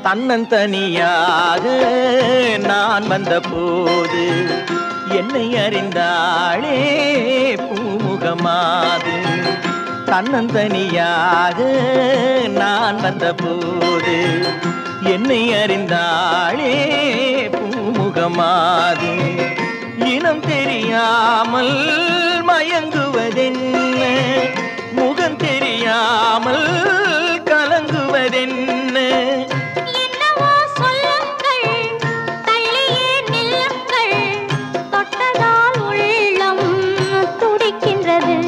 தன்னந்தனியாக நான் வந்த போது என்னை அறிந்தாளே பூமுகமாது தன்னந்தனியாக நான் வந்த போது என்னை அறிந்தாளே பூமுகமாது இனம் தெரியாமல் மயங்குவதென்ன முகம் தெரியாமல் கலங்குவதென்ன என்னவோ சொல்லுங்கள் தள்ளியே நில்லுங்கள் தொட்டதால் உள்ளம் துடிக்கின்றது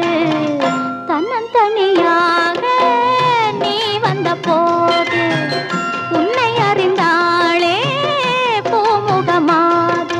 தன்னந்தனியாக நீ வந்த போது உன்னை அறிந்தாளே பூமுகமாது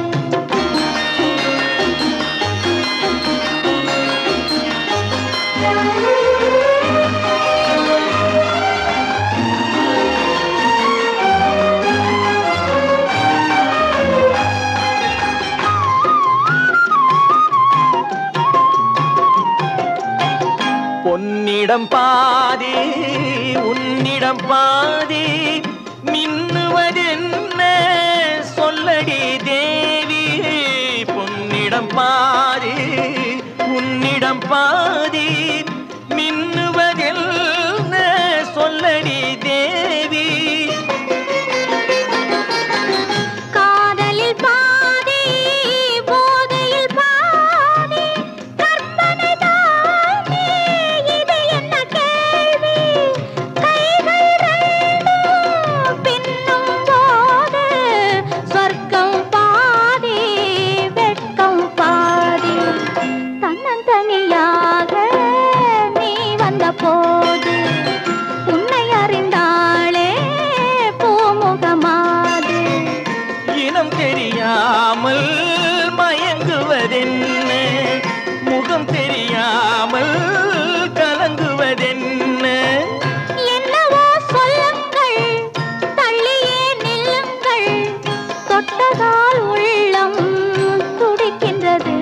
பொன்னிடம் பாதி உன்னிடம் பாதி மின்னுவதென்ன சொல்லடி தேவி பொன்னிடம் பாதி உன்னிடம் பாதி மின்னுவதென்ன சொல்லடி தேவி காதலில் பாதி போதையில் பாதி கற்பனை தானே இது என்ன கேள்வி கைகள் ரெண்டும் பின்னும் போது சொர்க்கம் பாதி வெட்கம் பாதி தன்னந்தனியாக நீ வந்த போது உன்னை அறிந்தாளே பூமுகமாது இனம் தெரியாமல் மயங்குவதென்ன முகம் தெரியாமல் கலங்குவதென்ன என்னவோ சொல்லுங்கள் தள்ளியே நில்லுங்கள் தொட்டதால் உள்ளம் துடிக்கின்றது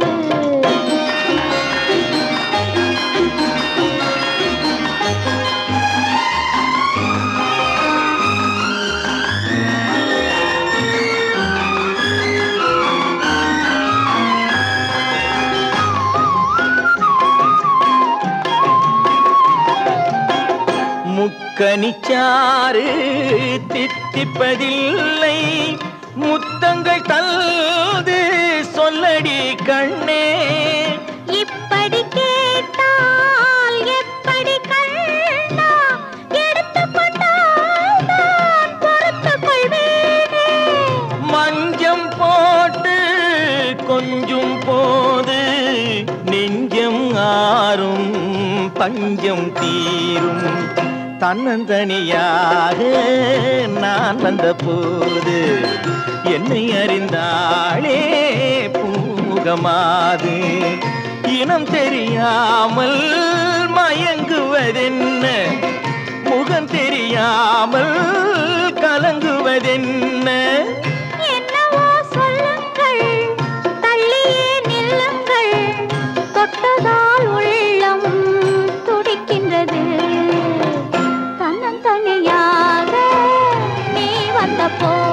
முக்கனிச்சாறு தித்திப்பதில்லை முத்தங்கள் தல்து சொல்லடி கண்ணே இப்படி கேட்டால் எப்படி கண்ணா எடுத்துக் கொண்டால் நான் பொறுத்துக் கொள்வேனே மஞ்சம் போட்டு கொஞ்சம் போது நெஞ்சம் ஆறும் பஞ்சம் தீரும் தன்னந்தனியாக நான் வந்த போது என்னை அறிந்தாளே பூமுகமாது இனம் தெரியாமல் மயங்குவதென்ன முகம் தெரியாமல் கலங்குவதென்ன என்னவோ சொல்லுங்கள் தள்ளியே நில்லுங்கள் தொட்டதால் உள்ளம் துடிக்கின்றது தன்னந்தனியாக நீ வந்த போ